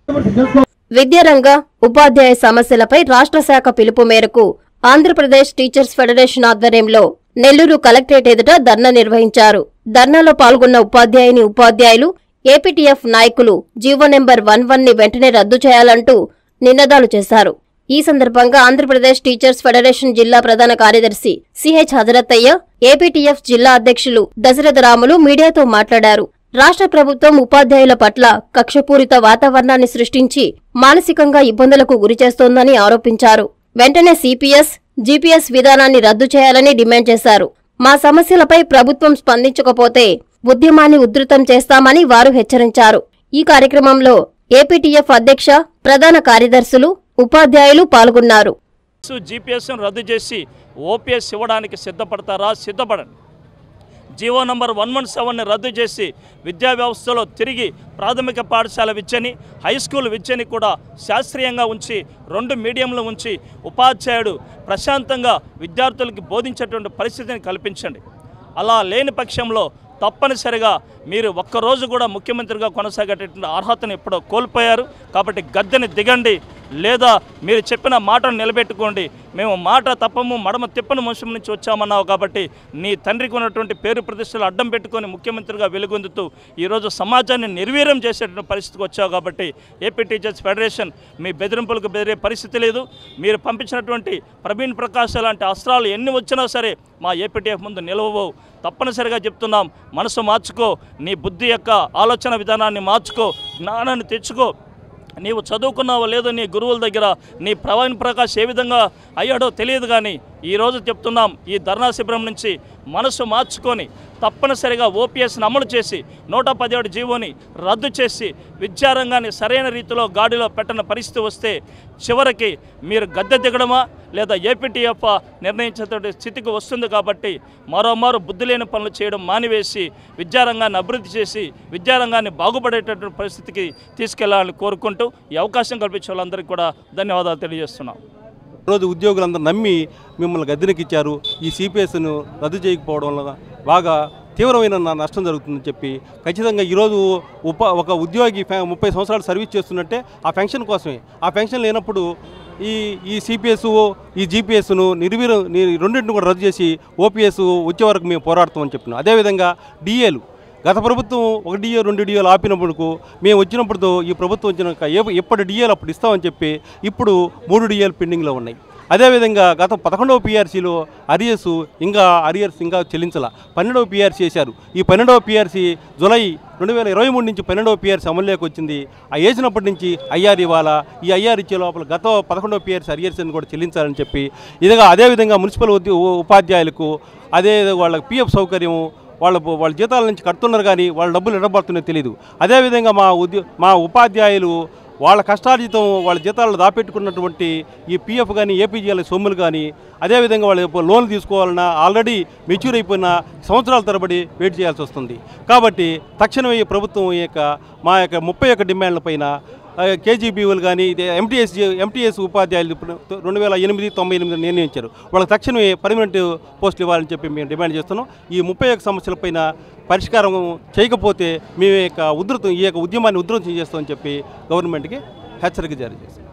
విద్యారంగ ఉపాధ్యాయ సమస్యలపై రాష్ట్ర శాఖ పిలుపు మేరకు ఆంధ్రప్రదేశ్ టీచర్స్ ఫెడరేషన్ ఆధ్వర్యంలో నెల్లూరు కలెక్టరేట్ ఎదుట ధర్నా నిర్వహించారు ధర్నాలో పాల్గొన్న ఉపాధ్యాయుని ఉపాధ్యాయులు ఏపీటీఎఫ్ నాయకులు జీవో నెంబర్ వన్ వన్ ని వెంటనే రద్దు చేయాలంటూ నినాదాలు చేశారు ఈ సందర్భంగా ఆంధ్రప్రదేశ్ టీచర్స్ ఫెడరేషన్ జిల్లా ప్రధాన కార్యదర్శి సిహెచ్ హజరత్తయ్య ఏపీటీఎఫ్ జిల్లా అధ్యక్షులు దశరథ రాములు మీడియాతో మాట్లాడారు రాష్ట్ర ప్రభుత్వం ఉపాధ్యాయుల పట్ల కక్షపూరిత వాతావరణాన్ని సృష్టించి మానసికంగా ఇబ్బందులకు గురిచేస్తోందని ఆరోపించారు వెంటనే సిపిఎస్ జీపీఎస్ విధానాన్ని రద్దు చేయాలని డిమాండ్ చేశారు మా సమస్యలపై ప్రభుత్వం స్పందించకపోతే ఉద్యమాన్ని ఉధృతం చేస్తామని వారు హెచ్చరించారు ఈ కార్యక్రమంలో ఏపీటీఎఫ్ అధ్యక్ష ప్రధాన కార్యదర్శులు ఉపాధ్యాయులు పాల్గొన్నారు జీపీఎస్ను రద్దు చేసి ఓపీఎస్ ఇవ్వడానికి సిద్ధపడతారా సిద్ధపడండి జీవో నంబర్ వన్ వన్ సెవెన్ని రద్దు చేసి విద్యా వ్యవస్థలో తిరిగి ప్రాథమిక పాఠశాల విద్యని హై స్కూల్ విద్యని కూడా శాస్త్రీయంగా ఉంచి రెండు మీడియంలు ఉంచి ఉపాధ్యాయుడు ప్రశాంతంగా విద్యార్థులకి బోధించేటువంటి పరిస్థితిని కల్పించండి అలా లేని పక్షంలో తప్పనిసరిగా మీరు ఒక్కరోజు కూడా ముఖ్యమంత్రిగా కొనసాగేటటువంటి అర్హతను ఎప్పుడో కోల్పోయారు కాబట్టి గద్దెని దిగండి లేదా మీరు చెప్పిన మాటను నిలబెట్టుకోండి మేము మాట తప్పము మడమ తిప్పని వంశం నుంచి వచ్చామన్నావు కాబట్టి నీ తండ్రికి ఉన్నటువంటి పేరు ప్రతిష్టలు అడ్డం పెట్టుకొని ముఖ్యమంత్రిగా వెలుగొందుతూ ఈరోజు సమాజాన్ని నిర్వీర్యం చేసేటువంటి పరిస్థితికి వచ్చావు కాబట్టి ఏపీ టీచర్స్ ఫెడరేషన్ మీ బెదిరింపులకు బెదిరే పరిస్థితి లేదు మీరు పంపించినటువంటి ప్రవీణ్ ప్రకాశ్ లాంటి అస్త్రాలు ఎన్ని వచ్చినా సరే మా ఏపీటీఎఫ్ ముందు నిలవవు తప్పనిసరిగా చెప్తున్నాం మనసు మార్చుకో నీ బుద్ధి యొక్క ఆలోచన విధానాన్ని మార్చుకో జ్ఞానాన్ని తెచ్చుకో నీవు చదువుకున్నావో లేదో నీ గురువుల దగ్గర నీ ప్రవీణ్ ప్రకాష్ ఏ విధంగా అయ్యాడో తెలియదు కానీ ఈరోజు చెప్తున్నాం ఈ ధర్నా శిబిరం నుంచి మనసు మార్చుకొని తప్పనిసరిగా ఓపీఎస్ని అమలు చేసి నూట పదిహేడు జీవోని రద్దు చేసి విద్యారంగాన్ని సరైన రీతిలో గాడిలో పెట్టని పరిస్థితి వస్తే చివరికి మీరు గద్దె దిగడమా లేదా ఏపీటీఎఫ్ నిర్ణయించేటువంటి స్థితికి వస్తుంది కాబట్టి మరోమారు బుద్ధి లేని పనులు చేయడం మానివేసి విద్యారంగాన్ని అభివృద్ధి చేసి విద్యారంగాన్ని బాగుపడేటటువంటి పరిస్థితికి తీసుకెళ్లాలని కోరుకుంటూ ఈ అవకాశం కల్పించే వాళ్ళందరికీ కూడా ధన్యవాదాలు తెలియజేస్తున్నాం రోజు ఉద్యోగులందరూ నమ్మి మిమ్మల్ని గద్దెనెక్కిచ్చారు ఈ సిపిఎస్ను రద్దు చేయకపోవడం వల్ల బాగా తీవ్రమైన నా- నష్టం జరుగుతుందని చెప్పి ఖచ్చితంగా ఈరోజు ఉప ఒక ఉద్యోగి ఫ్యా- ముప్పై సంవత్సరాలు సర్వీస్ చేస్తున్నట్టే ఆ పెన్షన్ కోసమే ఆ పెన్షన్ లేనప్పుడు ఈ ఈ సిపిఎస్ ఈ జీపీఎస్ను నిర్వీర్యం ని- రెండింటిని కూడా రద్దు చేసి ఓపీఎస్ వచ్చే వరకు మేము పోరాడతామని చెప్పినాం అదేవిధంగా డిఏలు గత ప్రభుత్వం ఒక డిఏ రెండు డిఏలు ఆపినప్పుడు మేము వచ్చినప్పుడు ఈ ప్రభుత్వం వచ్చినాక ఏ ఎప్పటి డిఏలు అప్పుడు ఇస్తామని చెప్పి ఇప్పుడు మూడు డిఏలు పెండింగ్లో ఉన్నాయి అదేవిధంగా గత పదకొండవ పిఆర్సీలో అరియర్స్ ఇంకా అరియర్స్ ఇంకా చెల్లించాల పన్నెండవ పిఆర్సీ చేశారు ఈ పన్నెండవ పిఆర్సీ జులై రెండు వేల ఇరవై మూడు నుంచి పన్నెండవ పిఆర్సీ అమలులోకి వచ్చింది ఆ వేసినప్పటి నుంచి ఐఆర్ ఇవ్వాలా ఈ ఐఆర్ ఇచ్చే లోపల గత పదకొండవ పిఆర్సీ అరియర్స్ అని కూడా చెల్లించాలని చెప్పి ఇదిగా అదేవిధంగా మున్సిపల్ ఉద్యో ఉపాధ్యాయులకు అదే వాళ్ళకి పిఎఫ్ సౌకర్యం వాళ్ళ వాళ్ళ జీతాల నుంచి కడుతున్నారు కానీ వాళ్ళ డబ్బులు ఎడబడుతున్నాయో తెలియదు అదేవిధంగా మా ఉద్యో మా ఉపాధ్యాయులు వాళ్ళ కష్టార్జితం వాళ్ళ జీతాలు దాపెట్టుకున్నటువంటి ఈ పిఎఫ్ కానీ ఏపీజీఎల్ సొమ్ములు కానీ అదేవిధంగా వాళ్ళు లోన్ తీసుకోవాలన్నా ఆల్రెడీ మెచ్యూర్ అయిపోయిన సంవత్సరాల తరబడి వెయిట్ చేయాల్సి వస్తుంది కాబట్టి తక్షణమే ఈ ప్రభుత్వం ఈ యొక్క మా యొక్క ముప్పై ఒక్క డిమాండ్ల పైన కేజీబీలు కానీ ఇది ఎంటీఎస్ ఎంటీఎస్ ఉపాధ్యాయులు ఇప్పుడు రెండు వేల ఎనిమిది తొంభై ఎనిమిది నిర్ణయించారు వాళ్ళకి తక్షణమే పర్మనెంట్ పోస్టులు ఇవ్వాలని చెప్పి మేము డిమాండ్ చేస్తున్నాం ఈ ముప్పై ఒక్క సమస్యలపైన పరిష్కారం చేయకపోతే మేము ఈ యొక్క ఉధృతం ఈ యొక్క ఉద్యమాన్ని ఉధృతం చేస్తామని చెప్పి గవర్నమెంట్కి హెచ్చరిక జారీ చేస్తాం